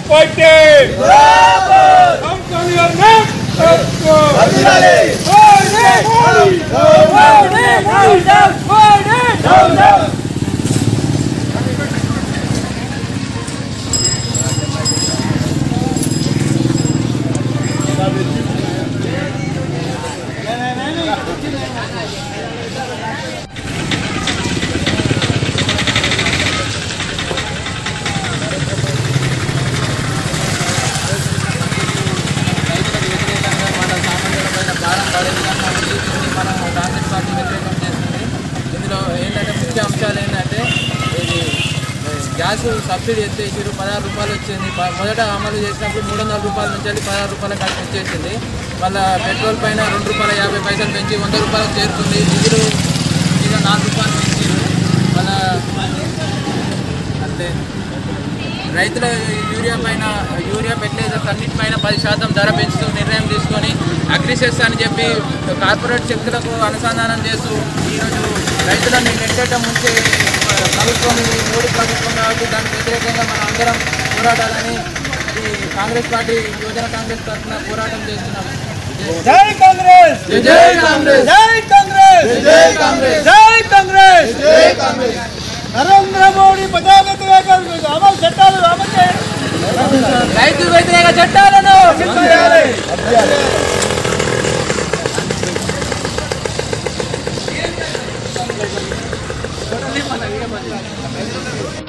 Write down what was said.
party हम कभी नहीं రైతులకు వ్యతిరేకంగా మన సామాన్యులపైన భారం పడే విధంగా ఉంది దీన్ని మనం కాంగ్రెస్ పార్టీ వ్యతిరేకం చేస్తుంది ఇందులో ఏంటంటే ముఖ్య అంశాలు ఏంటంటే ఇది ఏ, గ్యాస్ సబ్సిడీ ఎత్తేసారు పదహారు రూపాయలు వచ్చింది ప- మొదట అమలు చేసినప్పుడు మూడు వందల రూపాయల నుంచి వెళ్ళి పదహారు రూపాయల కాడికి వచ్చేసింది మళ్ళీ పెట్రోల్ పైన రెండు రూపాయల యాభై పైసలు పెంచి వంద రూపాయలకు చేరుకుంది డీజిల్ మీద నాలుగు రూపాయలు పెంచారు మళ్ళీ అంతే రైతుల యూరియా పైన యూరియా ఫెర్టిలైజర్స్ అన్నిటిపైన పది శాతం ధర పెంచుతూ నిర్ణయం తీసుకొని అగ్రిసెస్ అని చెప్పి కార్పొరేట్ శక్తులకు అనుసంధానం చేస్తూ ఈరోజు రైతులను నెట్టేట ముంచే ఆ, ప్రభుత్వం ఇది మోడీ ప్రభుత్వం కాబట్టి దానికి వ్యతిరేకంగా మనం అందరం పోరాడాలని ఈ కాంగ్రెస్ పార్టీ యువజన కాంగ్రెస్ తరఫున పోరాటం చేస్తున్నాం जय कांग्रेस జై జై కాంగ్రెస్ जय कांग्रेस జై కాంగ్రెస్ జై కాంగ్రెస్ నరేంద్ర మోడీ ప్రజా వ్యతిరేక అమలు చట్టాలు అమలు చేయండి రైతు వ్యతిరేక చట్టాలను చేయాలి